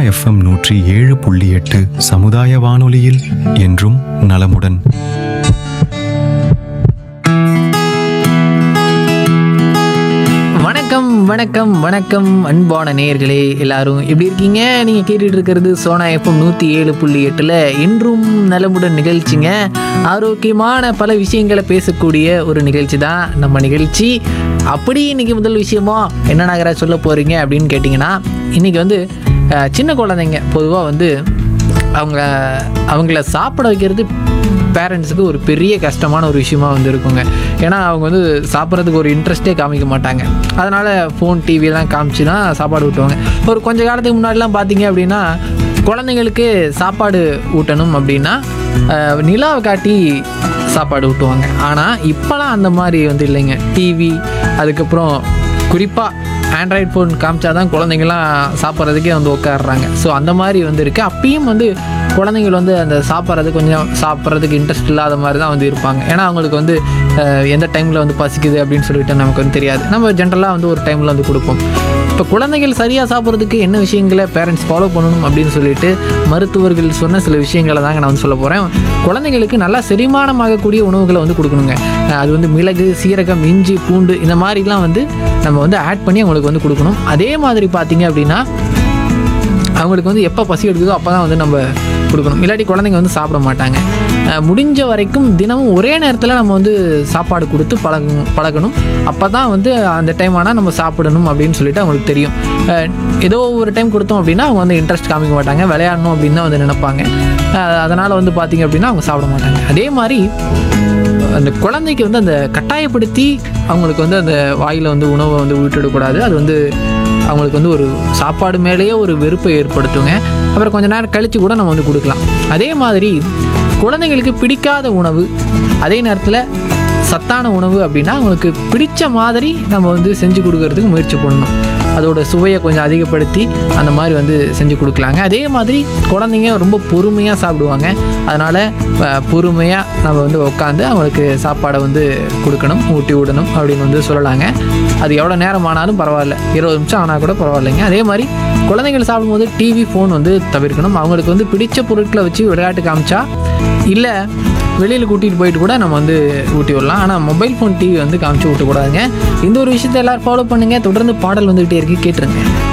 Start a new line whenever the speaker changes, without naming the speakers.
FM நூற்றி ஏழு புள்ளி எட்டு சமுதாய வானொலியில் என்றும் நலமுடன்
வணக்கம் வணக்கம் வணக்கம் அன்பான நேயர்களே எல்லாரும் எப்படி இருக்கீங்க நீங்கள் கேட்டுட்டு இருக்கிறது சோனா எஃப்எம் நூற்றி ஏழு புள்ளி எட்டில் இன்றும் நலமுடன் நிகழ்ச்சிங்க ஆரோக்கியமான பல விஷயங்களை பேசக்கூடிய ஒரு நிகழ்ச்சி தான் நம்ம நிகழ்ச்சி அப்படி இன்னைக்கு முதல் விஷயமா என்ன நகர சொல்ல போகிறீங்க அப்படின்னு கேட்டிங்கன்னா இன்றைக்கி வந்து அஹ், சின்ன குழந்தைங்க பொதுவாக வந்து அவங்க அவங்கள சாப்பிட வைக்கிறது பேரண்ட்ஸுக்கு ஒரு பெரிய கஷ்டமான ஒரு விஷயமா வந்து இருக்குங்க ஏன்னா அவங்க வந்து சாப்பிட்றதுக்கு ஒரு இன்ட்ரெஸ்ட்டே காமிக்க மாட்டாங்க அதனால் ஃபோன் டிவியெல்லாம் காமிச்சு தான் சாப்பாடு ஊட்டுவாங்க ஒரு கொஞ்ச காலத்துக்கு முன்னாடிலாம் பார்த்தீங்க அப்படின்னா குழந்தைங்களுக்கு சாப்பாடு ஊட்டணும் அப்படின்னா அஹ், நிலாவை காட்டி சாப்பாடு ஊட்டுவாங்க ஆனால் இப்போலாம் அந்த மாதிரி வந்து இல்லைங்க டிவி அதுக்கப்புறம் குறிப்பாக ஆண்ட்ராய்ட் ஃபோன் காமிச்சா தான் குழந்தைங்களாம் சாப்பிட்றதுக்கே வந்து உட்காடுறாங்க ஸோ அந்த மாதிரி வந்து இருக்குது அப்பயும் வந்து குழந்தைங்கள் வந்து அந்த சாப்பிட்றது கொஞ்சம் சாப்பிட்றதுக்கு இன்ட்ரெஸ்ட் இல்லாத மாதிரி தான் வந்து இருப்பாங்க ஏன்னா அவங்களுக்கு வந்து அஹ், எந்த டைமில் வந்து பசிக்குது அப்படின்னு சொல்லிட்டு நமக்கு வந்து தெரியாது நம்ம ஜென்ரலாக வந்து ஒரு டைமில் வந்து கொடுப்போம் இப்போ குழந்தைகள் சரியாக சாப்பிட்றதுக்கு என்ன விஷயங்களை பேரண்ட்ஸ் ஃபாலோ பண்ணணும் அப்படின்னு சொல்லிட்டு மருத்துவர்கள் சொன்ன சில விஷயங்களை தாங்க நான் வந்து சொல்ல போகிறேன் குழந்தைங்களுக்கு நல்லா செரிமானமாகக்கூடிய உணவுகளை வந்து கொடுக்கணுங்க அஹ் அது வந்து மிளகு சீரகம் இஞ்சி பூண்டு இந்த மாதிரிலாம் வந்து நம்ம வந்து ஆட் பண்ணி அவங்களுக்கு வந்து கொடுக்கணும் அதே மாதிரி பார்த்தீங்க அப்படின்னா அவங்களுக்கு வந்து எப்போ பசி எடுக்குதோ அப்போ தான் வந்து நம்ம கொடுக்கணும் இல்லாட்டி குழந்தைங்க வந்து சாப்பிட மாட்டாங்க அஹ் முடிஞ்ச வரைக்கும் தினமும் ஒரே நேரத்தில் நம்ம வந்து சாப்பாடு கொடுத்து பழகணும் பழகணும் அப்போ தான் வந்து அந்த டைம் ஆனால் நம்ம சாப்பிடணும் அப்படின்னு சொல்லிட்டு அவங்களுக்கு தெரியும் அஹ் ஏதோ ஒரு டைம் கொடுத்தோம் அப்படின்னா அவங்க வந்து இன்ட்ரெஸ்ட் காமிக்க மாட்டாங்க விளையாடணும் அப்படின்னு தான் வந்து நினைப்பாங்க அதனால் வந்து பார்த்திங்க அப்படின்னா அவங்க சாப்பிட மாட்டாங்க அதே மாதிரி அந்த குழந்தைக்கு வந்து அந்த கட்டாயப்படுத்தி அவங்களுக்கு வந்து அந்த வாயில் வந்து உணவை வந்து விட்டுடக்கூடாது அது வந்து அவங்களுக்கு வந்து ஒரு சாப்பாடு மேலேயே ஒரு வெறுப்பை ஏற்படுத்துங்க அப்புறம் கொஞ்ச நேரம் கழித்து கூட நம்ம வந்து கொடுக்கலாம் அதே மாதிரி குழந்தைங்களுக்கு பிடிக்காத உணவு அதே நேரத்தில் சத்தான உணவு அப்படின்னா அவங்களுக்கு பிடிச்ச மாதிரி நம்ம வந்து செஞ்சு கொடுக்கறதுக்கு முயற்சி பண்ணணும் அதோட சுவையை கொஞ்சம் அதிகப்படுத்தி அந்த மாதிரி வந்து செஞ்சு கொடுக்கலாங்க அதே மாதிரி குழந்தைங்க ரொம்ப பொறுமையாக சாப்பிடுவாங்க அதனால் பொறுமையாக நம்ம வந்து உட்காந்து அவங்களுக்கு சாப்பாடை வந்து கொடுக்கணும் ஊட்டி விடணும் அப்படின்னு வந்து சொல்லலாங்க அது எவ்வளோ நேரம் ஆனாலும் பரவாயில்ல இருபது நிமிஷம் ஆனால் கூட பரவாயில்லைங்க அதே மாதிரி குழந்தைகள் சாப்பிடும்போது டிவி ஃபோன் வந்து தவிர்க்கணும் அவங்களுக்கு வந்து பிடிச்ச பொருட்களை வச்சு விளையாட்டு காமிச்சா இல்லை வெளியில் கூட்டிகிட்டு போயிட்டு கூட நம்ம வந்து ஊட்டி விடலாம் ஆனால் மொபைல் ஃபோன் டிவி வந்து காமிச்சு விட்டக்கூடாதுங்க இந்த ஒரு விஷயத்தை எல்லோரும் ஃபாலோ பண்ணுங்கள் தொடர்ந்து பாடல் வந்துகிட்டே இருக்கு கேட்டுருங்க